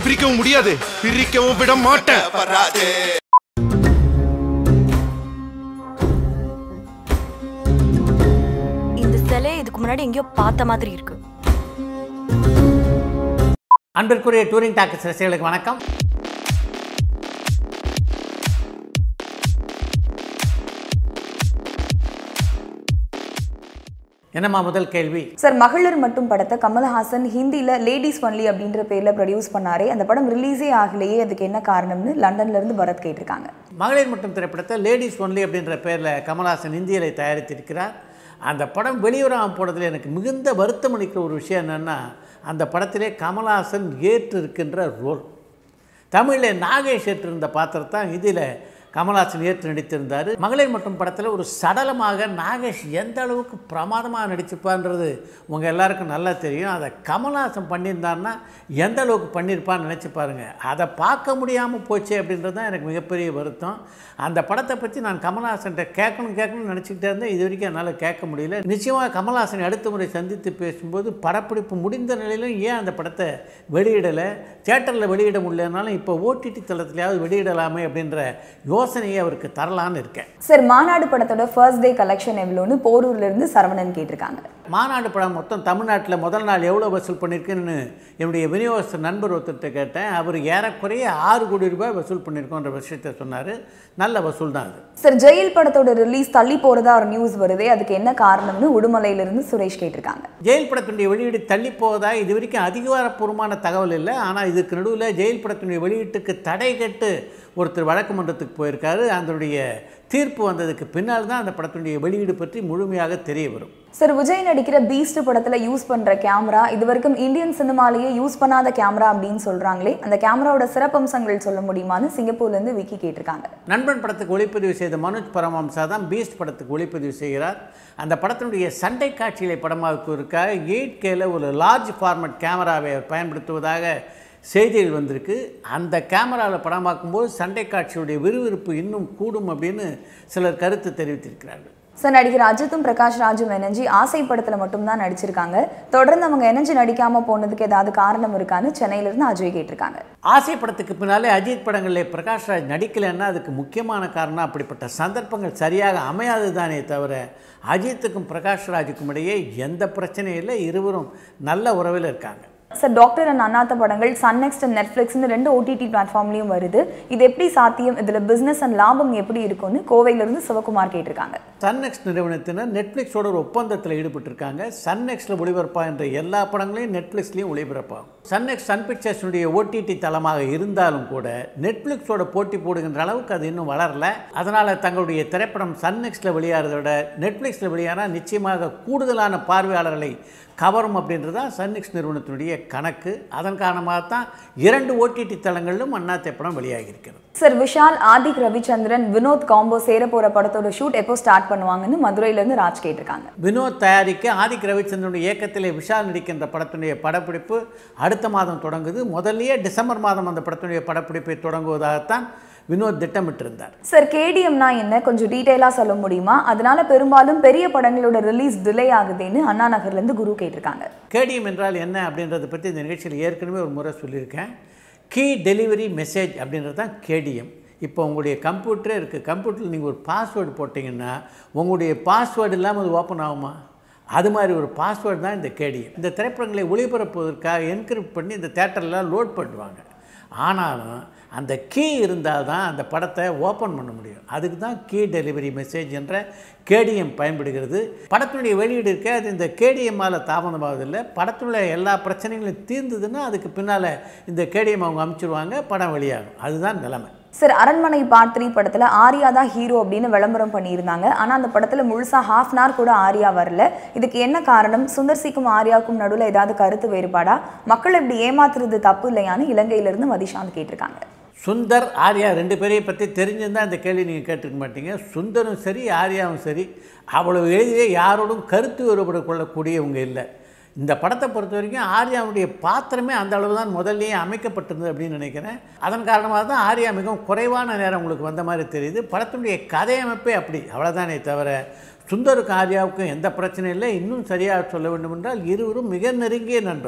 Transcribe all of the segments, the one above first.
பிரிக்கவும் முடியாது பிரிக்கவும் விட மாட்டேன் வராது இந்த சிலையை இதுக்கு முன்னாடி எங்கேயோ பார்த்த மாதிரி இருக்கு அன்பிற்குரிய டூரிங் டாக்கஸ் ரசிகர்களுக்கு வணக்கம் என்னம்மா முதல் கேள்வி சார் மகளிர் மட்டும் படத்தை கமல்ஹாசன் ஹிந்தியில் லேடிஸ் ஒன்லி அப்படின்ற பேரில் ப்ரொடியூஸ் பண்ணாரே அந்த படம் ரிலீஸே ஆகலையே அதுக்கு என்ன காரணம்னு லண்டன்ல இருந்து பரத் கேட்டிருக்காங்க மகளிர் மட்டும் திரைப்படத்தை லேடிஸ் ஒன்லி அப்படின்ற பேரில் கமல்ஹாசன் இந்தியில தயாரித்திருக்கிறார் அந்த படம் வெளியுறவு போனதில் எனக்கு மிகுந்த வருத்தம் அளிக்கிற ஒரு விஷயம் என்னென்னா அந்த படத்திலே கமல்ஹாசன் ஏற்று இருக்கின்ற ரோல் தமிழில் நாகேஷ் ஏற்றிருந்த பாத்திரத்தான் இதில் கமல்ஹாசன் ஏற்று நடித்திருந்தார் மகளிர் மற்றும் படத்தில் ஒரு சடலமாக நாகேஷ் எந்த அளவுக்கு பிரமாதமாக நடிச்சிருப்பான்றது உங்கள் எல்லாருக்கும் நல்லா தெரியும் அதை கமல்ஹாசன் பண்ணியிருந்தாருன்னா எந்த அளவுக்கு பண்ணியிருப்பான்னு நினச்சி பாருங்கள் அதை பார்க்க முடியாமல் போச்சு அப்படின்றது தான் எனக்கு மிகப்பெரிய வருத்தம் அந்த படத்தை பற்றி நான் கமல்ஹாசன்கிட்ட கேட்கணும் கேட்கணும்னு நினச்சிக்கிட்டே இருந்தேன் இது வரைக்கும் என்னால் கேட்க முடியல நிச்சயமாக கமல்ஹாசனை அடுத்த முறை சந்தித்து பேசும்போது படப்பிடிப்பு முடிந்த நிலையிலும் ஏன் அந்த படத்தை வெளியிடலை தியேட்டரில் வெளியிட முடியலனாலும் இப்போ ஓடிடி தளத்திலேயாவது வெளியிடலாமே அப்படின்ற யோசனையை அவருக்கு தரலான்னு இருக்கேன் சார் மாநாடு படத்தோட ஃபர்ஸ்ட் டே கலெக்ஷன் எவ்வளோன்னு போரூர்ல இருந்து சரவணன் கேட்டிருக்காங்க மாநாடு படம் மொத்தம் தமிழ்நாட்டில் முதல் நாள் எவ்வளோ வசூல் பண்ணியிருக்குன்னு என்னுடைய விநியோகஸ்தர் நண்பர் ஒருத்தர்கிட்ட கேட்டேன் அவர் ஏறக்குறைய ஆறு கோடி ரூபாய் வசூல் பண்ணியிருக்கோன்ற விஷயத்தை சொன்னார் நல்ல வசூல் தான் அது சார் ஜெயில் படத்தோட ரிலீஸ் தள்ளி போறதா ஒரு நியூஸ் வருதே அதுக்கு என்ன காரணம்னு உடுமலையில இருந்து சுரேஷ் கேட்டிருக்காங்க ஜெயில் படத்தினுடைய வெளியீடு தள்ளி போவதா இது வரைக்கும் அதிகாரப்பூர்வமான தகவல் இல்லை ஆனால் இதுக்கு நடுவில் ஜெயில் படத்தினுடைய வெளியீட்டுக்கு தடை கட்டு ஒருத்தர் வழக்கு மன்றத்துக்கு போயிருக்காரு அதனுடைய தீர்ப்பு வந்ததுக்கு பின்னால் தான் அந்த படத்தினுடைய வெளியீடு பற்றி முழுமையாக தெரிய வரும் சார் விஜய் நடிக்கிற பீஸ்ட் படத்துல யூஸ் பண்ற கேமரா இது வரைக்கும் இந்தியன் சினிமாலேயே யூஸ் பண்ணாத கேமரா அப்படின்னு சொல்றாங்களே அந்த கேமராவோட சிறப்பம்சங்கள் சொல்ல முடியுமான்னு சிங்கப்பூர்ல இருந்து விக்கி கேட்டிருக்காங்க நண்பன் படத்துக்கு ஒளிப்பதிவு செய்த மனோஜ் பரமஹம்சா தான் பீஸ்ட் படத்துக்கு ஒளிப்பதிவு செய்கிறார் அந்த படத்தினுடைய சண்டை காட்சிகளை படமாக்குவதற்காக எயிட் கேல ஒரு லார்ஜ் ஃபார்மட் கேமராவை அவர் பயன்படுத்துவதாக செய்திகள் வந்திருக்கு அந்த கேமராவில் படமாக்கும்போது சண்டை காட்சியுடைய விறுவிறுப்பு இன்னும் கூடும் அப்படின்னு சிலர் கருத்து தெரிவித்திருக்கிறார்கள் சார் நடிகர் அஜித்தும் பிரகாஷ் ராஜும் இணைஞ்சு ஆசை படத்துல மட்டும்தான் நடிச்சிருக்காங்க தொடர்ந்து அவங்க இணைஞ்சு நடிக்காம போனதுக்கு ஏதாவது காரணம் இருக்கான்னு சென்னையில இருந்து அஜய் கேட்டிருக்காங்க ஆசை படத்துக்கு பின்னாலே அஜித் படங்களில் பிரகாஷ் ராஜ் நடிக்கலைன்னா அதுக்கு முக்கியமான காரணம் அப்படிப்பட்ட சந்தர்ப்பங்கள் சரியாக அமையாது தானே தவிர அஜித்துக்கும் பிரகாஷ் ராஜுக்கும் இடையே எந்த பிரச்சனையும் இல்லை இருவரும் நல்ல உறவில் இருக்காங்க சார் டாக்டர் அண்ட் அண்ணாத்த படங்கள் சன் நெக்ஸ்ட் அண்ட் நெட்ஃப்ளிக்ஸ்னு ரெண்டு ஓடிடி பிளாட்ஃபார்ம்லையும் வருது இது எப்படி சாத்தியம் இதில் பிஸ்னஸ் அண்ட் லாபம் எப்படி இருக்கும்னு கோவையிலிருந்து சிவகுமார் கேட்டிருக்காங்க சன்னெக்ஸ் நிறுவனத்தினர் நெட்ஃப்ளிக்ஸோட ஒரு ஒப்பந்தத்தில் ஈடுபட்டிருக்காங்க சன்னெக்ஸில் ஒளிபரப்பா என்ற எல்லா படங்களையும் நெட்ஃப்ளிக்ஸ்லையும் ஒளிபரப்பாகும் சன்னெக்ஸ் சன் பிக்சர்ஸுடைய ஓடிடி தளமாக இருந்தாலும் கூட நெட்ஃப்ளிக்ஸோட போட்டி போடுகின்ற அளவுக்கு அது இன்னும் வளரல அதனால் தங்களுடைய திரைப்படம் சன்னெக்ஸில் வெளியாகிறத விட நெட்ஃப்ளிக்ஸில் வெளியானால் நிச்சயமாக கூடுதலான பார்வையாளர்களை கவரும் அப்படின்றது தான் சன்னிக்ஸ் நிறுவனத்தினுடைய கணக்கு அதன் காரணமாக தான் இரண்டு ஓடிடி தளங்களிலும் அண்ணா திரைப்படம் வெளியாகியிருக்கிறது சார் விஷால் ஆதிக் ரவிச்சந்திரன் வினோத் காம்போ சேர போற படத்தோட ஷூட் எப்போ ஸ்டார்ட் பண்ணுவாங்கன்னு மதுரையில இருந்து ராஜ் கேட்டிருக்காங்க வினோத் தயாரிக்க ஆதிக் ரவிச்சந்திரனுடைய இயக்கத்திலே விஷால் நடிக்கின்ற படத்தினுடைய படப்பிடிப்பு அடுத்த மாதம் தொடங்குது முதல்லயே டிசம்பர் மாதம் அந்த படத்தினுடைய படப்பிடிப்பை தொடங்குவதாகத்தான் வினோத் திட்டமிட்டிருந்தார் சார் கேடிஎம்னா என்ன கொஞ்சம் டீட்டெயிலாக சொல்ல முடியுமா அதனால பெரும்பாலும் பெரிய படங்களோட ரிலீஸ் டிலே ஆகுதுன்னு அண்ணா நகர்ல இருந்து குரு கேட்டிருக்காங்க கேடிஎம் என்றால் என்ன அப்படின்றத பற்றி இந்த நிகழ்ச்சியில் ஏற்கனவே ஒரு முறை சொல்லியிருக்கேன் கீ டெலிவரி மெசேஜ் அப்படின்றது தான் கேடிஎம் இப்போ உங்களுடைய கம்ப்யூட்டரே இருக்குது கம்ப்யூட்டரில் நீங்கள் ஒரு பாஸ்வேர்டு போட்டிங்கன்னா உங்களுடைய பாஸ்வேர்டு இல்லாமல் அது ஓப்பன் ஆகுமா அது மாதிரி ஒரு பாஸ்வேர்டு தான் இந்த கேடிஎம் இந்த திரைப்படங்களை ஒளிபரப்புவதற்காக என்கிரிப்ட் பண்ணி இந்த தேட்டர்லாம் லோட் பண்ணுவாங்க ஆனாலும் அந்த கீ இருந்தால் தான் அந்த படத்தை ஓப்பன் பண்ண முடியும் அதுக்கு தான் கீ டெலிவரி மெசேஜ் என்ற கேடிஎம் பயன்படுகிறது படத்தினுடைய வெளியீடு இருக்க அது இந்த கேடிஎம்மால் தாமதமாவதில்லை படத்தினுடைய எல்லா பிரச்சனைகளும் தீர்ந்ததுன்னா அதுக்கு பின்னால் இந்த கேடிஎம் அவங்க அமுச்சிடுவாங்க படம் வெளியாகும் அதுதான் நிலைமை சார் அரண்மனை பார்ட் த்ரீ படத்துல ஆர்யா தான் ஹீரோ அப்படின்னு விளம்பரம் பண்ணியிருந்தாங்க ஆனா அந்த படத்துல முழுசா ஹாஃப் அன் hour கூட ஆர்யா வரல இதுக்கு என்ன காரணம் சுந்தர்சிக்கும் ஆர்யாவுக்கும் நடுவில் ஏதாவது கருத்து வேறுபாடா மக்கள் இப்படி ஏமாத்துறது தப்பு இல்லையான்னு இலங்கையில இருந்து மதிஷாந்த் கேட்டிருக்காங்க சுந்தர் ஆர்யா ரெண்டு பேரையும் பற்றி தெரிஞ்சிருந்தால் இந்த கேள்வி நீங்கள் கேட்டிருக்க மாட்டீங்க சுந்தரும் சரி ஆர்யாவும் சரி அவ்வளவு எளிதிலே யாரோடும் கருத்து வேறுபாடு கொள்ளக்கூடியவங்க இல்லை இந்த படத்தை பொறுத்த வரைக்கும் ஆர்யாவுடைய பாத்திரமே அந்த அளவு தான் முதல்லயே அமைக்கப்பட்டிருந்தது அப்படின்னு நினைக்கிறேன் அதன் காரணமாக தான் ஆர்யா மிகவும் குறைவான நேரம் உங்களுக்கு வந்த மாதிரி தெரியுது படத்தினுடைய கதையமைப்பே அப்படி அவ்வளோதானே தவிர சுந்தருக்கும் ஆர்யாவுக்கும் எந்த பிரச்சனையும் இல்லை இன்னும் சரியாக சொல்ல வேண்டும் என்றால் இருவரும் மிக நெருங்கிய நண்பர்கள்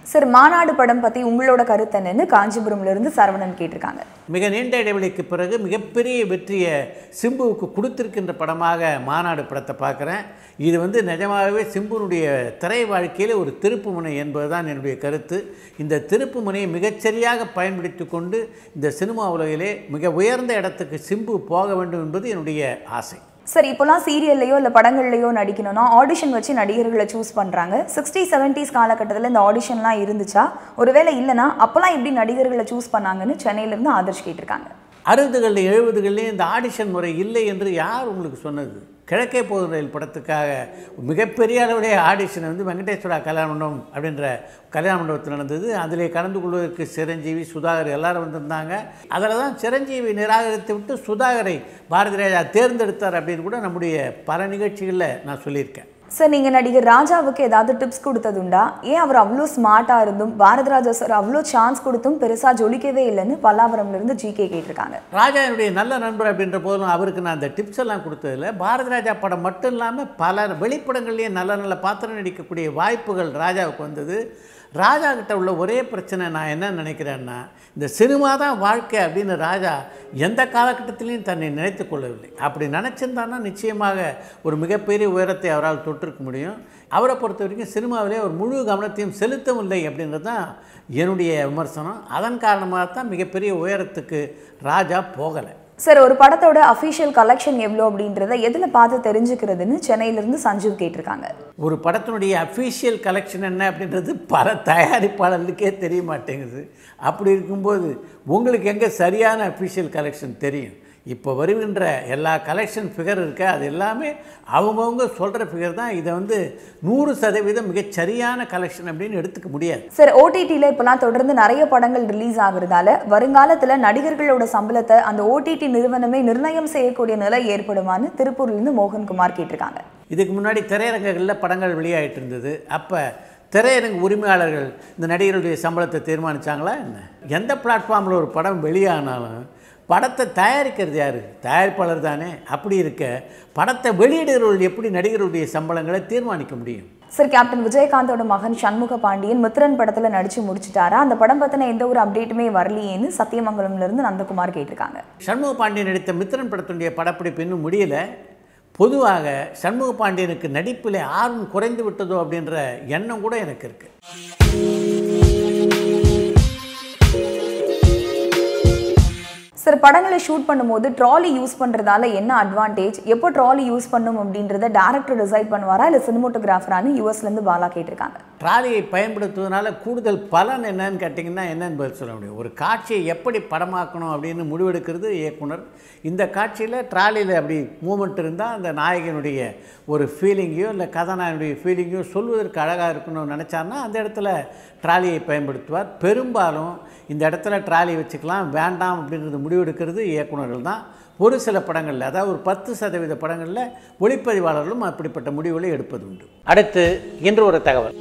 சார் மாநாடு படம் பத்தி உங்களோட கருத்து என்னன்னு காஞ்சிபுரம்ல இருந்து சரவணன் கேட்டிருக்காங்க மிக நீண்ட இடைவெளிக்கு பிறகு மிகப்பெரிய வெற்றியை சிம்புவுக்கு கொடுத்திருக்கின்ற படமாக மாநாடு படத்தை பார்க்குறேன் இது வந்து நிஜமாகவே சிம்புனுடைய திரை வாழ்க்கையில் ஒரு திருப்புமுனை என்பதுதான் என்னுடைய கருத்து இந்த திருப்புமுனையை மிகச்சரியாக பயன்படுத்தி கொண்டு இந்த சினிமா உலகிலே மிக உயர்ந்த இடத்துக்கு சிம்பு போக வேண்டும் என்பது என்னுடைய ஆசை சார் இப்போலாம் சீரியல்லையோ இல்லை படங்கள்லையோ நடிக்கணும்னா ஆடிஷன் வச்சு நடிகர்களை சூஸ் பண்ணுறாங்க சிக்ஸ்டி செவன்ட்டீஸ் காலகட்டத்தில் இந்த ஆடிஷன்லாம் இருந்துச்சா ஒருவேளை இல்லைனா அப்போலாம் எப்படி நடிகர்களை சூஸ் பண்ணாங்கன்னு சென்னையிலேருந்து ஆதர்ஷ் கேட்டிருக்காங்க அறுபதுகளில் எழுபதுகளில் இந்த ஆடிஷன் முறை இல்லை என்று யார் உங்களுக்கு சொன்னது கிழக்கே போதும் ரயில் படத்துக்காக மிகப்பெரிய அளவுடைய ஆடிஷன் வந்து வெங்கடேஸ்வரா கல்யாண மண்டபம் அப்படின்ற கல்யாண மண்டபத்தில் நடந்தது அதிலே கலந்து கொள்வதற்கு சிரஞ்சீவி சுதாகர் எல்லாரும் வந்திருந்தாங்க அதில் தான் சிரஞ்சீவி நிராகரித்து விட்டு சுதாகரை பாரதி ராஜா தேர்ந்தெடுத்தார் அப்படின்னு கூட நம்முடைய பல நிகழ்ச்சிகளில் நான் சொல்லியிருக்கேன் சார் நீங்கள் நடிகர் ராஜாவுக்கு ஏதாவது டிப்ஸ் கொடுத்ததுண்டா ஏன் அவர் அவ்வளோ ஸ்மார்ட்டாக இருந்தும் பாரதிராஜா சார் அவ்வளோ சான்ஸ் கொடுத்தும் பெருசாக ஜொலிக்கவே இல்லைன்னு பல்லாவரம்லேருந்து ஜிகே கேட்டிருக்காங்க ராஜா என்னுடைய நல்ல நண்பர் அப்படின்ற போதும் அவருக்கு நான் அந்த டிப்ஸ் எல்லாம் கொடுத்ததில்ல பாரதி ராஜா படம் மட்டும் இல்லாமல் பல வெளிப்படங்கள்லேயே நல்ல நல்ல பாத்திரம் நடிக்கக்கூடிய வாய்ப்புகள் ராஜாவுக்கு வந்தது ராஜா கிட்ட உள்ள ஒரே பிரச்சனை நான் என்ன நினைக்கிறேன்னா இந்த சினிமா தான் வாழ்க்கை அப்படின்னு ராஜா எந்த காலகட்டத்திலையும் தன்னை நினைத்து கொள்ளவில்லை அப்படி நினச்சிருந்தான்னா நிச்சயமாக ஒரு மிகப்பெரிய உயரத்தை அவரால் தொட்டிருக்க முடியும் அவரை பொறுத்த வரைக்கும் சினிமாவிலே ஒரு முழு கவனத்தையும் செலுத்தவில்லை அப்படின்றது தான் என்னுடைய விமர்சனம் அதன் காரணமாக தான் மிகப்பெரிய உயரத்துக்கு ராஜா போகலை சார் ஒரு படத்தோட அஃபிஷியல் கலெக்ஷன் எவ்வளோ அப்படின்றத எதில் பார்த்து தெரிஞ்சுக்கிறதுன்னு சென்னையிலேருந்து சஞ்சீவ் கேட்டிருக்காங்க ஒரு படத்தினுடைய அஃபீஷியல் கலெக்ஷன் என்ன அப்படின்றது பல தயாரிப்பாளர்களுக்கே தெரிய மாட்டேங்குது அப்படி இருக்கும்போது உங்களுக்கு எங்கே சரியான அஃபீஷியல் கலெக்ஷன் தெரியும் இப்போ வருகின்ற எல்லா கலெக்ஷன் ஃபிகர் இருக்க அது எல்லாமே அவங்கவுங்க சொல்கிற ஃபிகர் தான் இதை வந்து நூறு சதவீதம் மிகச் சரியான கலெக்ஷன் அப்படின்னு எடுத்துக்க முடியாது சார் ஓடிடியில் இப்போலாம் தொடர்ந்து நிறைய படங்கள் ரிலீஸ் ஆகுறதால வருங்காலத்தில் நடிகர்களோட சம்பளத்தை அந்த ஓடிடி நிறுவனமே நிர்ணயம் செய்யக்கூடிய நிலை ஏற்படுமான்னு திருப்பூர்லேருந்து மோகன்குமார் கேட்டிருக்காங்க இதுக்கு முன்னாடி திரையரங்குகளில் படங்கள் வெளியாகிட்டு இருந்தது அப்போ திரையரங்கு உரிமையாளர்கள் இந்த நடிகர்களுடைய சம்பளத்தை தீர்மானிச்சாங்களா என்ன எந்த பிளாட்ஃபார்மில் ஒரு படம் வெளியானாலும் படத்தை தயாரிக்கிறது யார் தயாரிப்பாளர் தானே அப்படி இருக்க படத்தை வெளியிடுகிறவர்கள் எப்படி நடிகர்களுடைய சம்பளங்களை தீர்மானிக்க முடியும் சார் கேப்டன் விஜயகாந்தோட மகன் சண்முக பாண்டியன் மித்ரன் படத்துல நடிச்சு முடிச்சிட்டாரா அந்த படம் பத்தின எந்த ஒரு அப்டேட்டுமே வரலையேன்னு சத்தியமங்கலம்ல இருந்து நந்தகுமார் கேட்டிருக்காங்க சண்முக பாண்டியன் நடித்த மித்திரன் படத்தினுடைய படப்பிடிப்பு இன்னும் முடியல பொதுவாக சண்முக பாண்டியனுக்கு நடிப்பில் ஆர்வம் குறைந்து விட்டதோ அப்படின்ற எண்ணம் கூட எனக்கு இருக்குது சார் படங்களை ஷூட் பண்ணும்போது ட்ராலி யூஸ் பண்றதால என்ன அட்வான்டேஜ் எப்போ ட்ராலி யூஸ் பண்ணும் அப்படின்றத டேரக்டர் டிசைட் பண்ணுவாரா இல்லை சினிமோட்டோகிராஃபரானு யூஎஸ்ல இருந்து பாலா கேட்டிருக்காங்க ட்ராலியை பயன்படுத்துவதனால கூடுதல் பலன் என்னன்னு கேட்டிங்கன்னா என்னன்னு பதில் சொல்ல முடியும் ஒரு காட்சியை எப்படி படமாக்கணும் அப்படின்னு முடிவெடுக்கிறது இயக்குனர் இந்த காட்சியில் ட்ராலியில் அப்படி மூமெண்ட் இருந்தால் அந்த நாயகனுடைய ஒரு ஃபீலிங்கையோ இல்லை கதாநாயகனுடைய ஃபீலிங்கையோ சொல்வதற்கு அழகாக இருக்கணும்னு நினச்சாருன்னா அந்த இடத்துல ட்ராலியை பயன்படுத்துவார் பெரும்பாலும் இந்த இடத்துல ட்ராலி வச்சுக்கலாம் வேண்டாம் அப்படின்றது முடிவெடுக்கிறது இயக்குனர்கள் தான் ஒரு சில படங்களில் அதாவது ஒரு பத்து சதவீத படங்களில் ஒளிப்பதிவாளர்களும் அப்படிப்பட்ட முடிவுகளை எடுப்பது உண்டு அடுத்து இன்று ஒரு தகவல்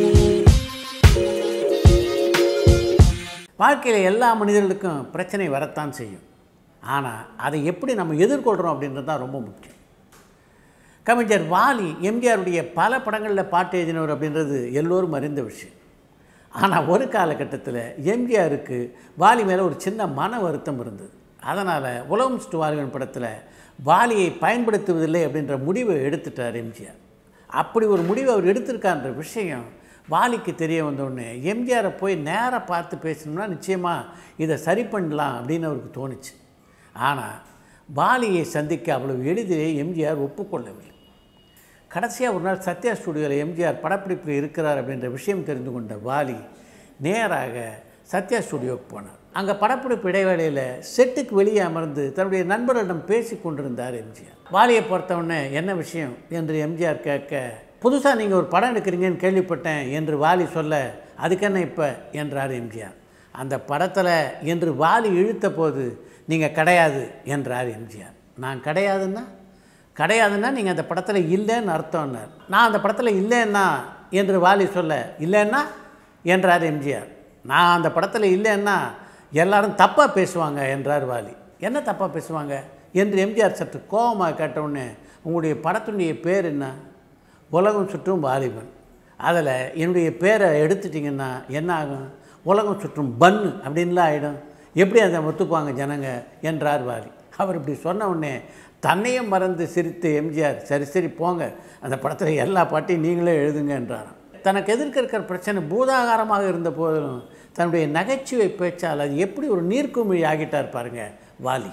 வாழ்க்கையில் எல்லா மனிதர்களுக்கும் பிரச்சனை வரத்தான் செய்யும் ஆனால் அதை எப்படி நம்ம எதிர்கொள்கிறோம் அப்படின்றது தான் ரொம்ப முக்கியம் கவிஞர் வாலி எம்ஜிஆருடைய பல படங்களில் பாட்டு எழுதினவர் அப்படின்றது எல்லோரும் அறிந்த விஷயம் ஆனால் ஒரு காலகட்டத்தில் எம்ஜிஆருக்கு வாலி மேலே ஒரு சின்ன மன வருத்தம் இருந்தது அதனால் உலகம் சுற்று வாலிபன் படத்தில் வாலியை பயன்படுத்துவதில்லை அப்படின்ற முடிவை எடுத்துட்டார் எம்ஜிஆர் அப்படி ஒரு முடிவை அவர் எடுத்திருக்கான்ற விஷயம் வாலிக்கு தெரிய வந்தோடனே எம்ஜிஆரை போய் நேராக பார்த்து பேசணும்னா நிச்சயமாக இதை சரி பண்ணலாம் அப்படின்னு அவருக்கு தோணுச்சு ஆனால் வாலியை சந்திக்க அவ்வளவு எளிதிலே எம்ஜிஆர் ஒப்புக்கொள்ளவில்லை கடைசியாக ஒரு நாள் சத்யா ஸ்டுடியோவில் எம்ஜிஆர் படப்பிடிப்பில் இருக்கிறார் அப்படின்ற விஷயம் தெரிந்து கொண்ட வாலி நேராக சத்யா ஸ்டுடியோவுக்கு போனார் அங்கே படப்பிடிப்பு இடைவேளையில் செட்டுக்கு வெளியே அமர்ந்து தன்னுடைய நண்பர்களிடம் பேசி கொண்டிருந்தார் எம்ஜிஆர் வாலியை பொறுத்தவுடனே என்ன விஷயம் என்று எம்ஜிஆர் கேட்க புதுசாக நீங்கள் ஒரு படம் எடுக்கிறீங்கன்னு கேள்விப்பட்டேன் என்று வாலி சொல்ல அதுக்கு என்ன இப்போ என்றார் எம்ஜிஆர் அந்த படத்தில் என்று வாலி இழுத்த போது நீங்கள் கிடையாது என்றார் எம்ஜிஆர் நான் கிடையாதுன்னா கிடையாதுன்னா நீங்கள் அந்த படத்தில் இல்லைன்னு அர்த்தம்னார் நான் அந்த படத்தில் இல்லைன்னா என்று வாலி சொல்ல இல்லைன்னா என்றார் எம்ஜிஆர் நான் அந்த படத்தில் இல்லைன்னா எல்லாரும் தப்பாக பேசுவாங்க என்றார் வாலி என்ன தப்பாக பேசுவாங்க என்று எம்ஜிஆர் சற்று கோபமாக கேட்டவுடனே உங்களுடைய படத்தினுடைய பேர் என்ன உலகம் சுற்றும் வாலிபன் அதில் என்னுடைய பேரை எடுத்துட்டிங்கன்னா என்ன ஆகும் உலகம் சுற்றும் பன்னு அப்படின்லாம் ஆகிடும் எப்படி அதை ஒத்துப்பாங்க ஜனங்க என்றார் வாலி அவர் இப்படி சொன்ன உடனே தன்னையும் மறந்து சிரித்து எம்ஜிஆர் சரி சரி போங்க அந்த படத்தில் எல்லா பாட்டையும் நீங்களே எழுதுங்க என்றாராம் தனக்கு எதிர்க்க இருக்கிற பிரச்சனை பூதாகாரமாக இருந்த போதிலும் தன்னுடைய நகைச்சுவை பேச்சால் அது எப்படி ஒரு நீர்க்குமிழி ஆகிட்டார் பாருங்க வாலி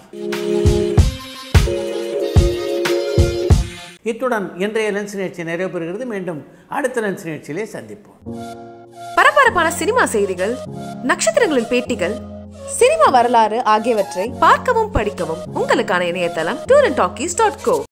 இத்துடன் இன்றைய லென்ஸ் நிகழ்ச்சி நிறைவு பெறுகிறது மீண்டும் அடுத்த லென்ஸ் நிகழ்ச்சியிலே சந்திப்போம் பரபரப்பான சினிமா செய்திகள் நட்சத்திரங்களின் பேட்டிகள் சினிமா வரலாறு ஆகியவற்றை பார்க்கவும் படிக்கவும் உங்களுக்கான இணையதளம் tour and talkies dot go